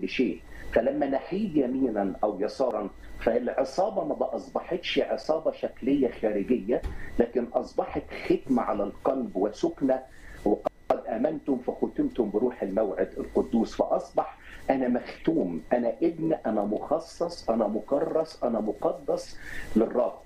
كل شيء فلما نحيد يمينا او يسارا فالعصابه ما اصبحتش عصابه شكليه خارجيه لكن اصبحت ختمه على القلب وسكنه وقد امنتم فختمتم بروح الموعد القدوس فاصبح انا مختوم انا ابن انا مخصص انا مكرس انا مقدس للرب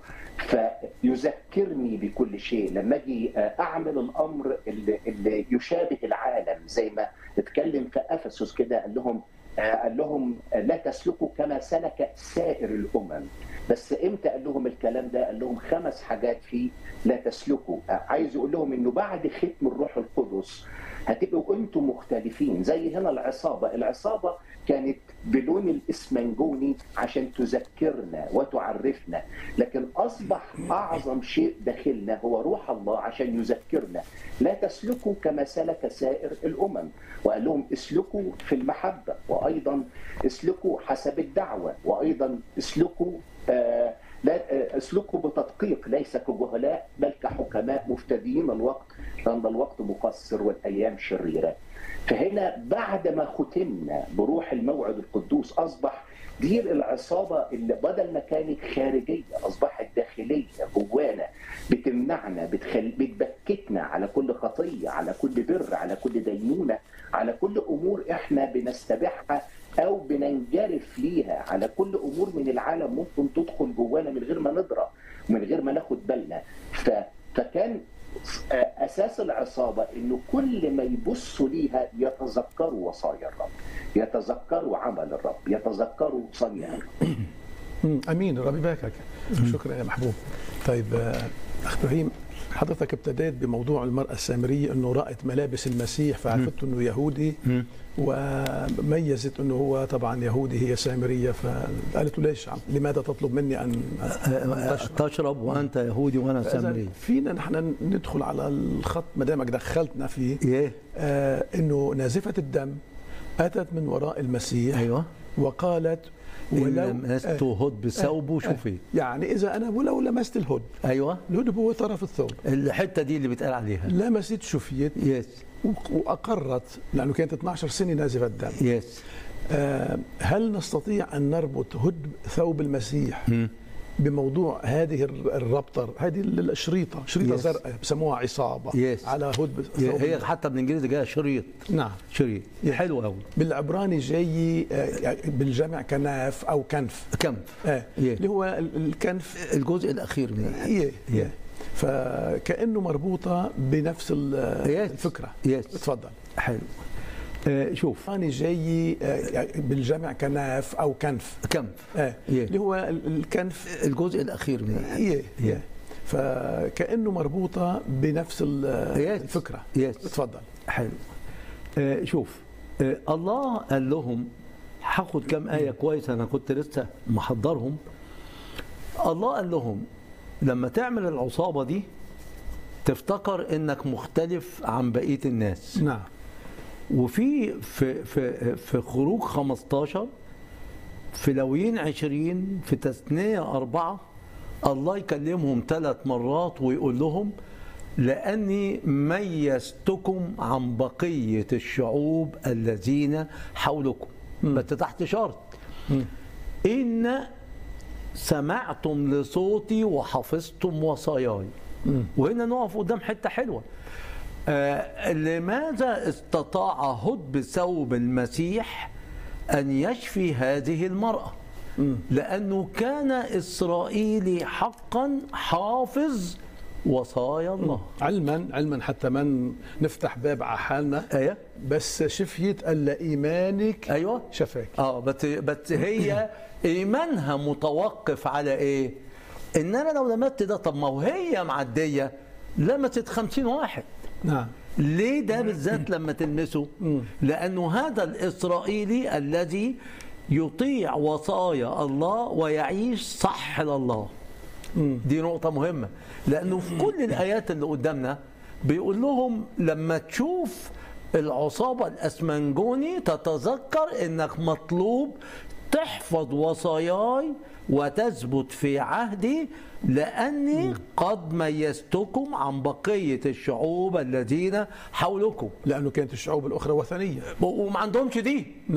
فيذكرني بكل شيء لما اجي اعمل الامر اللي, اللي يشابه العالم زي ما اتكلم في افسس كده قال لهم قال لهم لا تسلكوا كما سلك سائر الامم بس امتى قال لهم الكلام ده قال لهم خمس حاجات فيه لا تسلكوا عايز يقول لهم انه بعد ختم الروح القدس هتبقوا انتم مختلفين زي هنا العصابه العصابه كانت بلون الاسمنجوني عشان تذكرنا وتعرفنا لكن اصبح اعظم شيء داخلنا هو روح الله عشان يذكرنا لا تسلكوا كما سلك سائر الامم وقال لهم اسلكوا في المحبه وايضا اسلكوا حسب الدعوه وايضا اسلكوا آه لا اسلكوا بتدقيق ليس كجهلاء بل كحكماء مفتدين الوقت لان الوقت مقصر والايام شريره. فهنا بعد ما ختمنا بروح الموعد القدوس اصبح دي العصابه اللي بدل ما كانت خارجيه اصبحت داخليه جوانا بتمنعنا بتخل... بتبكتنا على كل خطيه على كل بر على كل دينونه على كل امور احنا بنستبيحها او بننجرف ليها على كل امور من العالم ممكن تدخل جوانا من غير ما ندرى ومن غير ما ناخد بالنا ف... فكان اساس العصابه انه كل ما يبصوا ليها يتذكروا وصايا الرب يتذكروا عمل الرب يتذكروا صنيع امين ربي يباركك شكرا يا محبوب طيب اخ ابراهيم حضرتك ابتديت بموضوع المرأة السامرية أنه رأت ملابس المسيح فعرفت أنه يهودي وميزت أنه هو طبعا يهودي هي سامرية فقالت له ليش لماذا تطلب مني أن تشرب, تشرب وأنت يهودي وأنا سامري فينا نحن ندخل على الخط ما دامك دخلتنا فيه إيه؟ آه أنه نازفة الدم أتت من وراء المسيح أيوة وقالت ولو لمست هد بثوبه شوفي يعني اذا انا ولو لمست الهد ايوه الهد هو طرف الثوب الحته دي اللي بيتقال عليها لمست شفيت يس واقرت لانه كانت 12 سنه نازفه الدم يس آه هل نستطيع ان نربط هد ثوب المسيح م. بموضوع هذه الربطه هذه الشريطه شريطه يس. زرقاء بسموها عصابه يس. على هد ثوب هي حتى بالانجليزي جايه شريط نعم شريط حلو قوي بالعبراني جاي بالجمع كناف او كنف كنف آه. اللي هو الكنف الجزء الاخير من إيه. إيه. فكانه مربوطه بنفس الفكره يس. اتفضل حلو آه شوف انا جاي آه بالجمع كناف او كنف كنف آه اللي هو الكنف الجزء الاخير من إيه. إيه. فكانه مربوطه بنفس الفكره يس. اتفضل حلو آه شوف آه الله قال لهم هاخد كام ايه كويسه انا كنت لسه محضرهم الله قال لهم لما تعمل العصابه دي تفتكر انك مختلف عن بقيه الناس نعم وفي في في في خروج 15 في لويين 20 في تثنية أربعة الله يكلمهم ثلاث مرات ويقول لهم لأني ميزتكم عن بقية الشعوب الذين حولكم بس تحت شرط م. إن سمعتم لصوتي وحفظتم وصاياي وهنا نقف قدام حتة حلوة آه لماذا استطاع هد ثوب المسيح أن يشفي هذه المرأة م. لأنه كان إسرائيلي حقا حافظ وصايا الله علما علما حتى ما نفتح باب على حالنا ايوه بس شفيت الا ايمانك ايوه شفاك اه بس بس هي ايمانها متوقف على ايه؟ ان انا لو لمست ده طب ما وهي معديه لمست خمسين واحد نعم ليه ده بالذات لما تلمسه؟ لانه هذا الاسرائيلي الذي يطيع وصايا الله ويعيش صح لله دي نقطة مهمة لأنه في كل الآيات اللي قدامنا بيقول لهم لما تشوف العصابة الأسمنجوني تتذكر إنك مطلوب تحفظ وصاياي وتثبت في عهدي لأني قد ميزتكم عن بقية الشعوب الذين حولكم لأنه كانت الشعوب الأخرى وثنية وما عندهمش دي